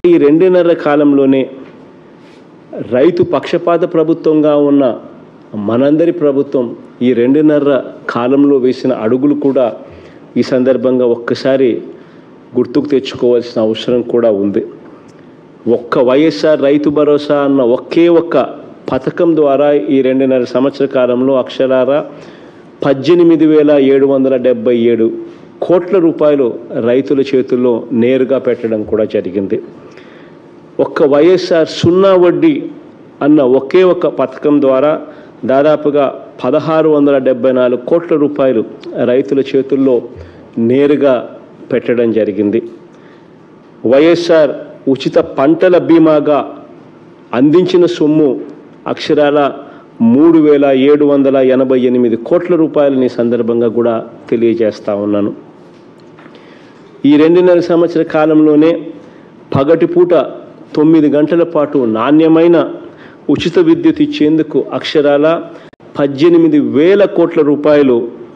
ఈ రెండున్నర కాలంలోనే రైతు పక్షపాత ప్రభుత్వంగా ఉన్న మనందరి ప్రభుత్వం ఈ రెండున్నర కాలంలో వేసిన అడుగులు కూడా ఈ సందర్భంగా ఒక్కసారి గుర్తుకు తెచ్చుకోవాల్సిన అవసరం కూడా ఉంది ఒక్క వైఎస్ఆర్ రైతు భరోసా అన్న ఒకే ఒక్క పథకం ద్వారా ఈ రెండున్నర సంవత్సర కాలంలో అక్షరాల పద్దెనిమిది వేల ఏడు వందల డెబ్బై ఏడు కోట్ల రూపాయలు రైతుల చేతుల్లో నేరుగా పెట్టడం కూడా జరిగింది ఒక్క వైఎస్ఆర్ సున్నా వడ్డీ అన్న ఒకే ఒక పథకం ద్వారా దాదాపుగా పదహారు వందల డెబ్బై నాలుగు కోట్ల రూపాయలు రైతుల చేతుల్లో నేరుగా పెట్టడం జరిగింది వైఎస్ఆర్ ఉచిత పంటల బీమాగా అందించిన సొమ్ము అక్షరాల మూడు వేల ఏడు వందల ఎనభై ఎనిమిది కోట్ల రూపాయలని ఈ సందర్భంగా కూడా తెలియజేస్తా ఉన్నాను ఈ రెండున్నర సంవత్సర కాలంలోనే పగటిపూట తొమ్మిది గంటల పాటు నాణ్యమైన ఉచిత విద్యుత్ ఇచ్చేందుకు అక్షరాల పద్దెనిమిది వేల కోట్ల రూపాయలు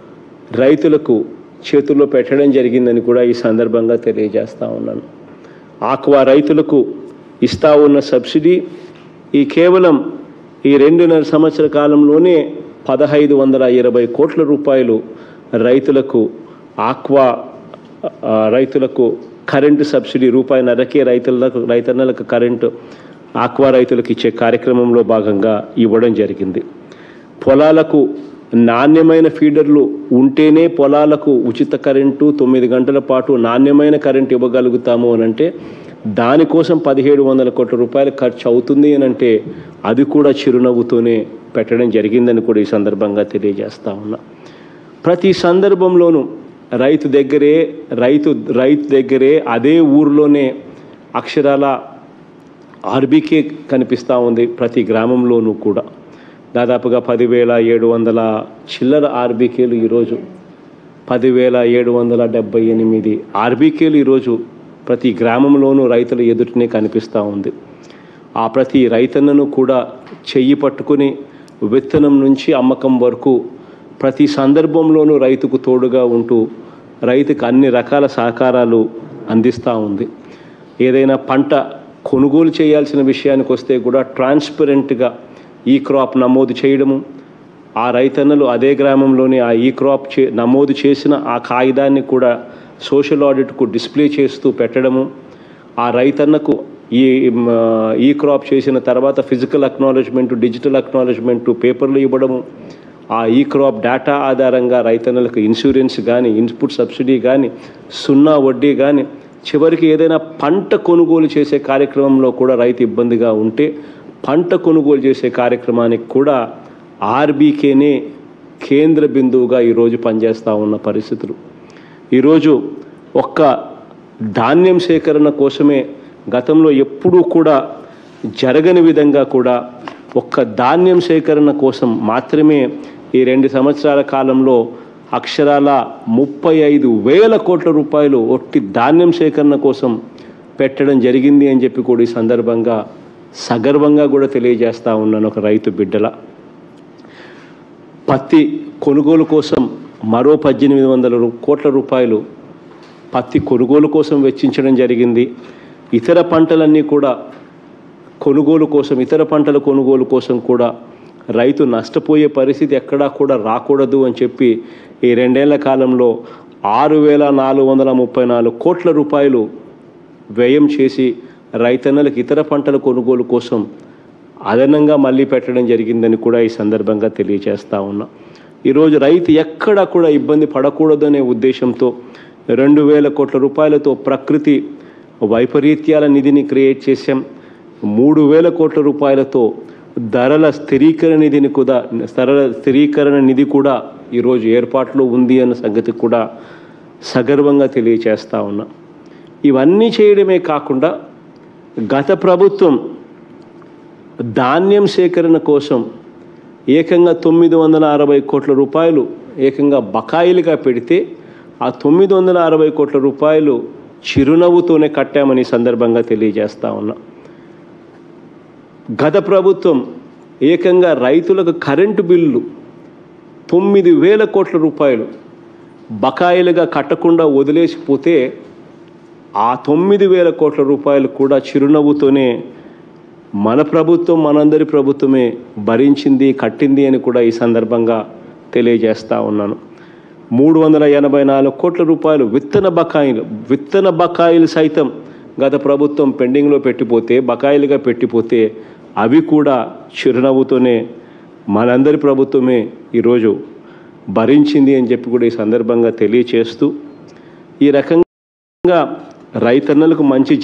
రైతులకు చేతుల్లో పెట్టడం జరిగిందని కూడా ఈ సందర్భంగా తెలియజేస్తా ఉన్నాను ఆక్వా రైతులకు ఇస్తా ఉన్న సబ్సిడీ ఈ కేవలం ఈ రెండున్నర సంవత్సర కాలంలోనే పదహైదు వందల ఇరవై కోట్ల రూపాయలు రైతులకు ఆక్వా ఆ, రైతులకు కరెంటు సబ్సిడీ రూపాయిన్నరకే రైతులకు రైతన్నలకు కరెంటు ఆక్వా రైతులకు ఇచ్చే కార్యక్రమంలో భాగంగా ఇవ్వడం జరిగింది పొలాలకు నాణ్యమైన ఫీడర్లు ఉంటేనే పొలాలకు ఉచిత కరెంటు తొమ్మిది గంటల పాటు నాణ్యమైన కరెంటు ఇవ్వగలుగుతాము అని అంటే దానికోసం పదిహేడు వందల కోట్ల రూపాయలు ఖర్చు అవుతుంది అని అంటే అది కూడా చిరునవ్వుతోనే పెట్టడం జరిగిందని కూడా ఈ సందర్భంగా తెలియజేస్తా ఉన్నా ప్రతి సందర్భంలోనూ రైతు దగ్గరే రైతు రైతు దగ్గరే అదే ఊరిలోనే అక్షరాల ఆర్బీకే కనిపిస్తూ ఉంది ప్రతి గ్రామంలోనూ కూడా దాదాపుగా పదివేల ఏడు వందల చిల్లర ఆర్బీకేలు ఈరోజు పదివేల ఏడు వందల డెబ్బై ఎనిమిది ఆర్బీకేలు ఈరోజు ప్రతి గ్రామంలోనూ రైతుల ఎదుటనే కనిపిస్తూ ఉంది ఆ ప్రతి రైతన్నను కూడా చెయ్యి పట్టుకుని విత్తనం నుంచి అమ్మకం వరకు ప్రతి సందర్భంలోనూ రైతుకు తోడుగా ఉంటూ రైతుకు అన్ని రకాల సహకారాలు అందిస్తూ ఉంది ఏదైనా పంట కొనుగోలు చేయాల్సిన విషయానికి వస్తే కూడా ట్రాన్స్పరెంట్గా ఈ క్రాప్ నమోదు చేయడము ఆ రైతన్నలు అదే గ్రామంలోనే ఆ ఈ క్రాప్ చే నమోదు చేసిన ఆ కాగితాన్ని కూడా సోషల్ ఆడిట్కు డిస్ప్లే చేస్తూ పెట్టడము ఆ రైతన్నకు ఈ మ, ఈ క్రాప్ చేసిన తర్వాత ఫిజికల్ అక్నాలజ్మెంట్ డిజిటల్ అక్నాలజ్మెంట్ పేపర్లు ఇవ్వడము ఆ ఈ క్రాప్ డేటా ఆధారంగా రైతన్నలకు ఇన్సూరెన్స్ కానీ ఇన్పుట్ సబ్సిడీ కానీ సున్నా వడ్డీ కానీ చివరికి ఏదైనా పంట కొనుగోలు చేసే కార్యక్రమంలో కూడా రైతు ఇబ్బందిగా ఉంటే పంట కొనుగోలు చేసే కార్యక్రమానికి కూడా ఆర్బీకేనే కేంద్ర బిందువుగా ఈరోజు పనిచేస్తూ ఉన్న పరిస్థితులు ఈరోజు ఒక్క ధాన్యం సేకరణ కోసమే గతంలో ఎప్పుడూ కూడా జరగని విధంగా కూడా ఒక్క ధాన్యం సేకరణ కోసం మాత్రమే ఈ రెండు సంవత్సరాల కాలంలో అక్షరాల ముప్పై ఐదు వేల కోట్ల రూపాయలు ఒట్టి ధాన్యం సేకరణ కోసం పెట్టడం జరిగింది అని చెప్పి కూడా ఈ సందర్భంగా సగర్వంగా కూడా తెలియజేస్తా ఉన్నాను ఒక రైతు బిడ్డల పత్తి కొనుగోలు కోసం మరో పద్దెనిమిది వందల రూ- కోట్ల రూపాయలు పత్తి కొనుగోలు కోసం వెచ్చించడం జరిగింది ఇతర పంటలన్నీ కూడా కొనుగోలు కోసం ఇతర పంటల కొనుగోలు కోసం కూడా రైతు నష్టపోయే పరిస్థితి ఎక్కడా కూడా రాకూడదు అని చెప్పి ఈ రెండేళ్ల కాలంలో ఆరు వేల నాలుగు వందల ముప్పై నాలుగు కోట్ల రూపాయలు వ్యయం చేసి రైతన్నలకు ఇతర పంటల కొనుగోలు కోసం అదనంగా మళ్ళీ పెట్టడం జరిగిందని కూడా ఈ సందర్భంగా తెలియజేస్తా ఉన్నా ఈరోజు రైతు ఎక్కడా కూడా ఇబ్బంది పడకూడదనే ఉద్దేశంతో రెండు వేల కోట్ల రూపాయలతో ప్రకృతి వైపరీత్యాల నిధిని క్రియేట్ చేశాం మూడు వేల కోట్ల రూపాయలతో ధరల స్థిరీకరణ నిధిని కూడా ధరల స్థిరీకరణ నిధి కూడా ఈరోజు ఏర్పాట్లో ఉంది అన్న సంగతి కూడా సగర్వంగా తెలియచేస్తా ఉన్నా ఇవన్నీ చేయడమే కాకుండా గత ప్రభుత్వం ధాన్యం సేకరణ కోసం ఏకంగా తొమ్మిది వందల అరవై కోట్ల రూపాయలు ఏకంగా బకాయిలుగా పెడితే ఆ తొమ్మిది వందల అరవై కోట్ల రూపాయలు చిరునవ్వుతోనే కట్టామని ఈ సందర్భంగా తెలియజేస్తా ఉన్నా గత ప్రభుత్వం ఏకంగా రైతులకు కరెంటు బిల్లు తొమ్మిది వేల కోట్ల రూపాయలు బకాయిలుగా కట్టకుండా వదిలేసిపోతే ఆ తొమ్మిది వేల కోట్ల రూపాయలు కూడా చిరునవ్వుతోనే మన ప్రభుత్వం మనందరి ప్రభుత్వమే భరించింది కట్టింది అని కూడా ఈ సందర్భంగా తెలియజేస్తా ఉన్నాను మూడు వందల ఎనభై నాలుగు కోట్ల రూపాయలు విత్తన బకాయిలు విత్తన బకాయిలు సైతం గత ప్రభుత్వం పెండింగ్లో పెట్టిపోతే బకాయిలుగా పెట్టిపోతే అవి కూడా చిరునవ్వుతోనే మనందరి ప్రభుత్వమే ఈరోజు భరించింది అని చెప్పి కూడా ఈ సందర్భంగా తెలియచేస్తూ ఈ రకంగా రైతన్నలకు మంచి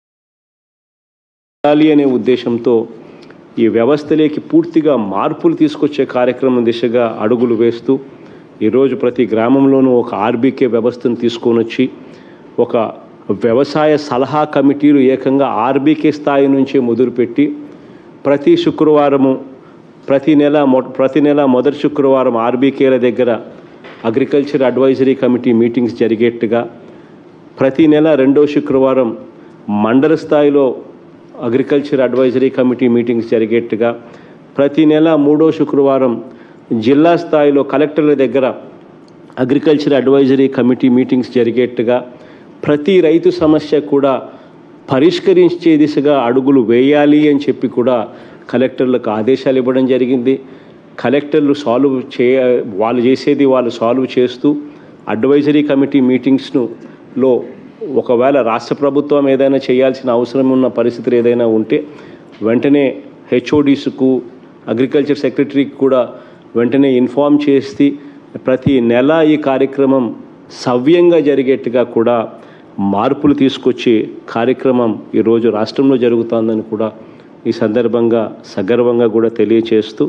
జరగాలి అనే ఉద్దేశంతో ఈ వ్యవస్థలోకి పూర్తిగా మార్పులు తీసుకొచ్చే కార్యక్రమం దిశగా అడుగులు వేస్తూ ఈరోజు ప్రతి గ్రామంలోనూ ఒక ఆర్బీకే వ్యవస్థను తీసుకొని వచ్చి ఒక వ్యవసాయ సలహా కమిటీలు ఏకంగా ఆర్బీకే స్థాయి నుంచే మొదలుపెట్టి ప్రతి శుక్రవారము ప్రతి నెల మొ ప్రతి నెల మొదటి శుక్రవారం ఆర్బీకేల దగ్గర అగ్రికల్చర్ అడ్వైజరీ కమిటీ మీటింగ్స్ జరిగేట్టుగా ప్రతి నెల రెండో శుక్రవారం మండల స్థాయిలో అగ్రికల్చర్ అడ్వైజరీ కమిటీ మీటింగ్స్ జరిగేట్టుగా ప్రతి నెల మూడో శుక్రవారం జిల్లా స్థాయిలో కలెక్టర్ల దగ్గర అగ్రికల్చర్ అడ్వైజరీ కమిటీ మీటింగ్స్ జరిగేట్టుగా ప్రతి రైతు సమస్య కూడా పరిష్కరించే దిశగా అడుగులు వేయాలి అని చెప్పి కూడా కలెక్టర్లకు ఆదేశాలు ఇవ్వడం జరిగింది కలెక్టర్లు సాల్వ్ చే వాళ్ళు చేసేది వాళ్ళు సాల్వ్ చేస్తూ అడ్వైజరీ కమిటీ మీటింగ్స్ను లో ఒకవేళ రాష్ట్ర ప్రభుత్వం ఏదైనా చేయాల్సిన అవసరం ఉన్న పరిస్థితులు ఏదైనా ఉంటే వెంటనే హెచ్ఓడీస్కు అగ్రికల్చర్ సెక్రటరీకి కూడా వెంటనే ఇన్ఫామ్ చేసి ప్రతి నెల ఈ కార్యక్రమం సవ్యంగా జరిగేట్టుగా కూడా మార్పులు తీసుకొచ్చే కార్యక్రమం ఈరోజు రాష్ట్రంలో జరుగుతుందని కూడా ఈ సందర్భంగా సగర్వంగా కూడా తెలియచేస్తూ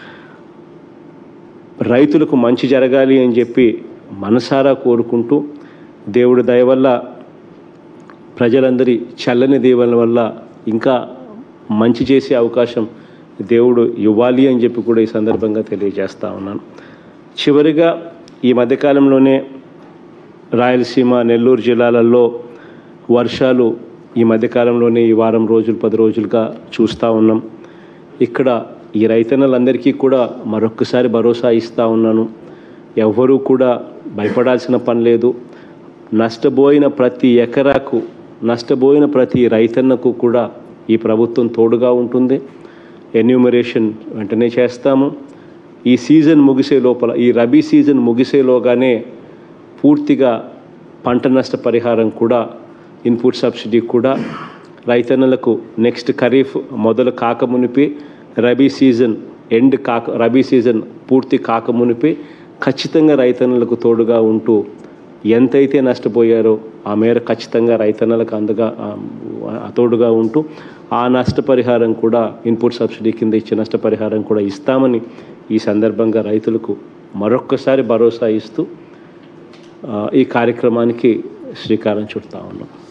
రైతులకు మంచి జరగాలి అని చెప్పి మనసారా కోరుకుంటూ దేవుడి దయ వల్ల ప్రజలందరి చల్లని దీవెనల వల్ల ఇంకా మంచి చేసే అవకాశం దేవుడు ఇవ్వాలి అని చెప్పి కూడా ఈ సందర్భంగా తెలియజేస్తా ఉన్నాను చివరిగా ఈ మధ్యకాలంలోనే రాయలసీమ నెల్లూరు జిల్లాలలో వర్షాలు ఈ మధ్యకాలంలోనే ఈ వారం రోజులు పది రోజులుగా చూస్తూ ఉన్నాం ఇక్కడ ఈ రైతన్నలందరికీ కూడా మరొక్కసారి భరోసా ఇస్తూ ఉన్నాను ఎవ్వరూ కూడా భయపడాల్సిన పని లేదు నష్టపోయిన ప్రతి ఎకరాకు నష్టపోయిన ప్రతి రైతన్నకు కూడా ఈ ప్రభుత్వం తోడుగా ఉంటుంది ఎన్యూమరేషన్ వెంటనే చేస్తాము ఈ సీజన్ ముగిసే లోపల ఈ రబీ సీజన్ ముగిసేలోగానే పూర్తిగా పంట నష్ట పరిహారం కూడా ఇన్పుట్ సబ్సిడీ కూడా రైతన్నలకు నెక్స్ట్ ఖరీఫ్ మొదలు కాకమునిపి రబీ సీజన్ ఎండ్ కాక రబీ సీజన్ పూర్తి కాకమునిపి ఖచ్చితంగా రైతన్నలకు తోడుగా ఉంటూ ఎంతైతే నష్టపోయారో ఆ మేర ఖచ్చితంగా రైతన్నలకు అందుగా ఆ, తోడుగా ఉంటూ ఆ నష్టపరిహారం కూడా ఇన్పుట్ సబ్సిడీ కింద ఇచ్చే నష్టపరిహారం కూడా ఇస్తామని ఈ సందర్భంగా రైతులకు మరొక్కసారి భరోసా ఇస్తూ ఆ, ఈ కార్యక్రమానికి శ్రీకారం చుడతా ఉన్నాం